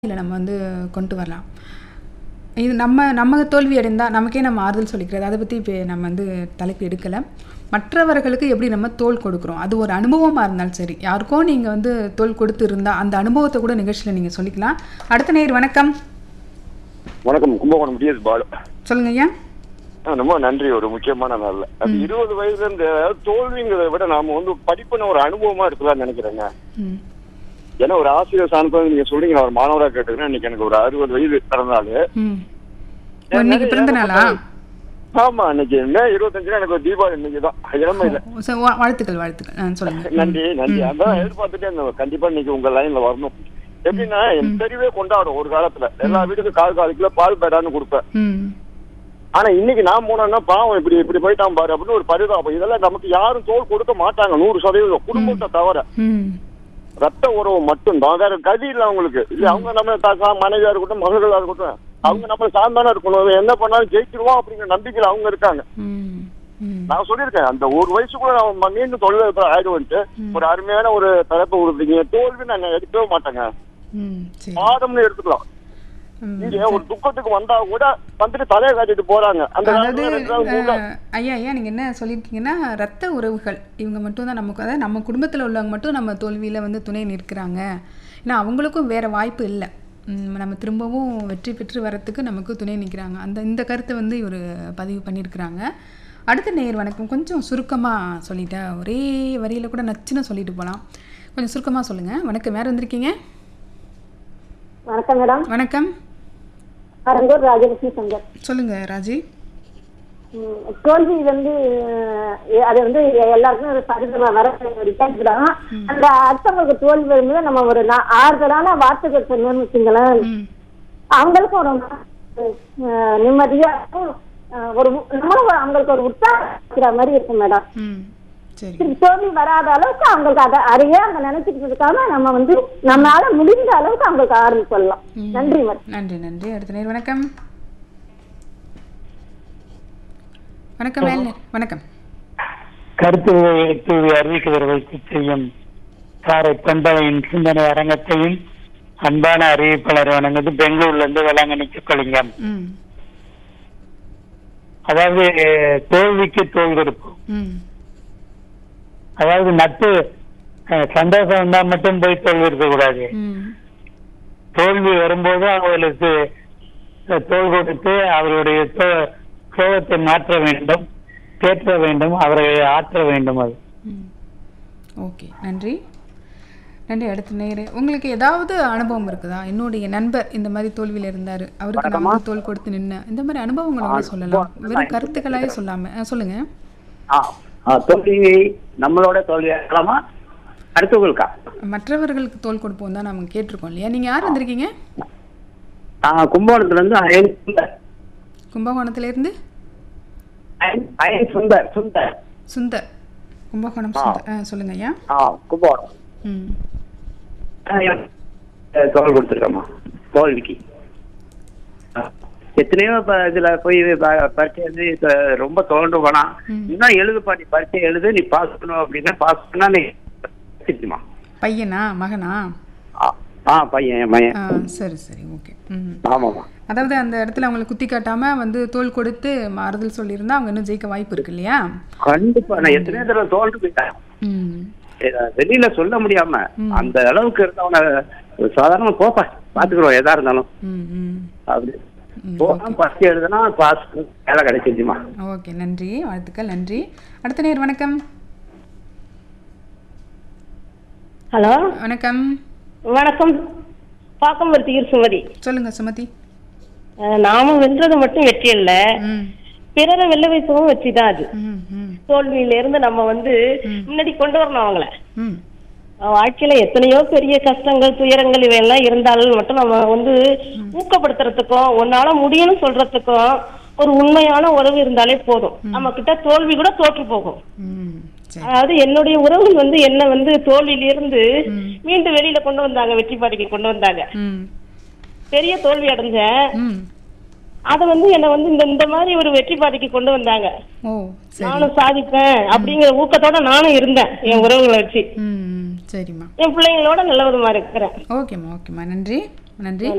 இதில் நம்ம வந்து கொண்டு வரலாம் இது நம்ம நம்ம தோல்வி அடைந்தால் நமக்கே நம்ம ஆறுதல் சொல்லிக்கிறது அதை பற்றி இப்போ நம்ம வந்து தலைப்பு எடுக்கலை மற்றவர்களுக்கு எப்படி நம்ம தோல் கொடுக்குறோம் அது ஒரு அனுபவமாக இருந்தாலும் சரி யாருக்கோ நீங்கள் வந்து தோல் கொடுத்து இருந்தால் அந்த அனுபவத்தை கூட நிகழ்ச்சியில் நீங்கள் சொல்லிக்கலாம் அடுத்த நேர் வணக்கம் வணக்கம் கும்பகோணம் டிஎஸ் பாலு சொல்லுங்க ஐயா ஆ, ரொம்ப நன்றி ஒரு முக்கியமான நாள்ல அது இருபது வயசுல இருந்து அதாவது தோல்விங்கிறத விட நாம வந்து படிப்புன்னு ஒரு அனுபவமா இருக்கலாம்னு நினைக்கிறேங்க ம் ஏன்னா ஒரு ஆசிரியர் சார்ந்தது நீங்க சொல்றீங்க நான் ஒரு மாணவரா கேட்டுக்கிறேன் இன்னைக்கு எனக்கு ஒரு அறுபது வயது பிறந்தாலு ம் ஓ, இன்னைக்கு பிறந்த நாளா ஆமா இன்னைக்கு மே இருபத்தஞ்சுல எனக்கு ஒரு தீபாவளி இன்னைக்கு தான் இளமை இல்லை ஓ, சரி, வா- வாழ்த்துக்கள் வாழ்த்துக்கள் ஆ சொல்லுங்கள் நன்றி நன்றி அதான் எதிர்பார்த்துட்டே இருந்தேன் கண்டிப்பா இன்னைக்கு உங்க லைன்ல வரணும் எப்படின்னா என் தெருவே கொண்டாடும் ஒரு காலத்துல எல்லா வீட்டுக்கும் கால் கால் கிலோ பால் பேடான்னு கொடுப்பேன் ம் ஆனா இன்னைக்கு நான் போனேன்னா பாவம் இப்படி இப்படி போயிட்டான் பாரு அப்படின்னு ஒரு பரிதாபம் இதெல்லாம் நமக்கு யாரும் தோல் கொடுக்க மாட்டாங்க நூறு சதவீதம் குடும்பத்தை தவிர ம் ரத்த உறவு மட்டும்தான் வேற கதி இல்ல அவங்களுக்கு இல்ல அவங்க நம்ம த- மனைவியா இருக்கட்டும் மகள்களா இருக்கட்டும் அவங்க நம்ம சார்ந்தானே இருக்கணும் என்ன பண்ணாலும் ஜெயிச்சிருவோம் அப்படிங்கிற நம்பிக்கையில அவங்க இருக்காங்க ம் ம் நான் சொல்லியிருக்கேன் அந்த ஒரு வயசுக்குள்ள நான் ம- மீண்டும் தொழில் ஆயிடுவேன்ட்டு ஒரு அருமையான ஒரு தலைப்பு கொடுத்தீங்க தோல்வி நான் எடுக்கவே மாட்டேங்க ம் சரி பாடம்னு எடுத்துக்கலாம் ம் இங்க ஒரு துக்கத்துக்கு வந்தா கூட வந்துட்டு தலையை காட்டிட்டு போறாங்க அந்த அதாவது காலத்துல ரெண்டு நாள், மூணு நாள் அஹ், ஐயா ஐயா நீங்கள் என்ன சொல்லியிருக்கீங்கன்னா ரத்த உறவுகள் இவங்க மட்டும் தான் நமக்கு அதாவது நம்ம குடும்பத்தில் உள்ளவங்க மட்டும் நம்ம தோல்வியில் வந்து துணை நிற்கிறாங்க ஏன்னா அவங்களுக்கும் வேறு வாய்ப்பு இல்லை ம், நம்ம திரும்பவும் வெற்றி பெற்று வரத்துக்கு நமக்கு துணை நிற்கிறாங்க அந்த இந்த கருத்தை வந்து இவர் பதிவு பண்ணியிருக்கிறாங்க அடுத்த நேயர் வணக்கம் கொஞ்சம் சுருக்கமாக சொல்லிட்டேன் ஒரே வரியில் கூட நச்சுன்னு சொல்லிட்டு போகலாம் கொஞ்சம் சுருக்கமாக சொல்லுங்கள் வணக்கம் வேறு வந்திருக்கீங்க வணக்கம் மேடம் வணக்கம் அரங்கூர் ராஜலட்சுமி சங்கர் சொல்லுங்கள் ராஜி ம், தோல்வி வந்து அஹ், அது வந்து எல்லாருக்கும் ஒரு பரிதமா வர ஒரு கேள்வி தான் அந்த அடுத்தவங்களுக்கு தோல்வி வரும்போது நம்ம ஒரு நா- ஆறுதலான வார்த்தைகள் சொன்னோம்னு வச்சுங்களேன் ம் அவங்களுக்கும் ஒரு அஹ், நிம்மதியா இருக்கும் அஹ், ஒரு உ- நம்மளும் ஒரு- அவங்களுக்கு ஒரு உற்சாகம் இருக்கிற மாதிரி இருக்கும் மேடம் ம் சரி திருப்பி தோல்வி வராத அளவுக்கு அவங்களுக்கு அதை அறிய அந்த நினைச்சிட்டு இருக்காம நம்ம வந்து நம்மளால முடிந்த அளவுக்கு அவங்களுக்கு ஆறுதல் சொல்லலாம் ம். நன்றி மேடம் நன்றி நன்றி அடுத்த நேர் வணக்கம் வணக்கம் வேலை வணக்கம் கருத்து தூவி அறிவிக்கிறவர்களுக்கு செய்யும் காரை பண்பலையின் சிந்தனை அரங்கத்தையும் அன்பான அறிவிப்பாளர் வணங்குது பெங்களூர்ல இருந்து வேளாங்கண்ணிக்கு கொள்ளிங்கம் ம் அதாவது தோல்விக்கு தோல் கொடுப்போம் ம் அதாவது நட்பு அஹ், சந்தோஷம் வந்தா மட்டும் போய் தோல்வி இருக்கக்கூடாது ம் தோல்வி வரும்போது அவர்களுக்கு அஹ், தோல் கொடுத்து அவருடைய சோ- சோகத்தை மாற்ற வேண்டும் தேற்ற வேண்டும் அவரை ஆற்ற வேண்டும் அது ம் ஓகே நன்றி நன்றி அடுத்த நேர் உங்களுக்கு ஏதாவது அனுபவம் இருக்குதா என்னுடைய நண்பர் இந்த மாதிரி தோல்வியில் இருந்தார் அவருக்கு நான் வந்து தோல் கொடுத்து நின்னேன் இந்த மாதிரி அனுபவங்களை வந்து சொல்லலாம் வெறும் கருத்துக்களாயே சொல்லாமல் சொல்லுங்கள் ஆ ஆ, தோல்வி நம்மளோட தோல்வி ஆகலாமா அடுத்தவங்களுக்கா மற்றவர்களுக்கு தோல் கொடுப்போம் தான் நம்ம கேட்டிருக்கோம் இல்லையா நீங்கள் யார் வந்திருக்கீங்க ஆ கும்பகோணத்துல இருந்து அயன் சுந்தர் கும்பகோணத்துலேருந்து அயன் அயன் சுந்தர் சுந்தர் சுந்தர் கும்பகோணம் ஆ. சுந்தர் ஆ சொல்லுங்க ஐயா ஆ கும்பகோணம் ம் ஆ, என்- அஹ், தோல் கொடுத்துருக்கோம்மா தோல்விக்கு ஆ. எத்தனையோ இப்ப இதுல போய் ப- பரீட்சை எழுதி இப்ப ரொம்ப தோன்று போனா ம். இன்னும் எழுதுப்பா நீ பரீட்சை எழுது நீ பாஸ் பண்ணணும் அப்படின்னா பாஸ் பண்ணா நீ கிடைச்சிருச்சுமா. பையனா மகனா ஆ ஆ பையன் என் பையன் ஆ சரி சரி ஓகே ம் ஆமாம்மா அதாவது அந்த இடத்துல அவங்களை குத்தி காட்டாம வந்து தோல் கொடுத்து ஆறுதல் சொல்லியிருந்தா அவங்க இன்னும் ஜெயிக்க வாய்ப்பு இருக்கு இல்லையா கண்டிப்பா நான் எத்தனையோ தடவை தோல்வி போயிட்டேன் ம் இத வெளியில சொல்ல முடியாம ம். அந்த அளவுக்கு இருந்தவன சாதாரண போப்பா பாத்துக்கிறோம் எதா இருந்தாலும் ம் ம் அப்படி ம், போனா ஃபர்ஸ்ட் எழுதுனா பாஸ் வேலை கிடைச்சிருச்சுமா ஓகே நன்றி வாழ்த்துக்கள் நன்றி அடுத்த நேர் வணக்கம் ஹலோ வணக்கம் வணக்கம் பாக்கம்பருத்தி சுமதி சொல்லுங்க சுமதி அஹ் நாம வென்றது மட்டும் வெற்றி இல்ல ம் பிறரை வெல்ல வைக்கவும் வெற்றி தான் அது ம் ம் தோல்வியில இருந்து நம்ம வந்து ம். முன்னாடி கொண்டு வரணும் அவங்கள ம் அஹ் வாழ்க்கையில எத்தனையோ பெரிய கஷ்டங்கள் துயரங்கள் இவையெல்லாம் இருந்தாலும் மட்டும் நம்ம வந்து ஊக்கப்படுத்துறதுக்கும் உன்னால முடியும்னு சொல்றதுக்கும் ஒரு உண்மையான உறவு இருந்தாலே போதும் நம்ம கிட்ட தோல்வி கூட தோற்று போகும் ம் சரி அதாவது என்னுடைய உறவுகள் வந்து என்ன வந்து தோல்வியிலிருந்து ம். மீண்டும் வெளியில கொண்டு வந்தாங்க வெற்றி பாதைக்கு கொண்டு வந்தாங்க ம் பெரிய தோல்வி அடைஞ்சேன் ம் அத வந்து என்ன வந்து இந்த இந்த மாதிரி ஒரு வெற்றி பாதைக்கு கொண்டு வந்தாங்க ஓ சரி நானும் சாதிப்பேன் அப்படிங்கிற ஊக்கத்தோட நானும் இருந்தேன் என் உறவுகளை வச்சு ம் ம், சரிம்மா என் பிள்ளைங்களோட நல்ல விதமா இருக்கிறேன் ஓகேம்மா ஓகேம்மா நன்றி நன்றி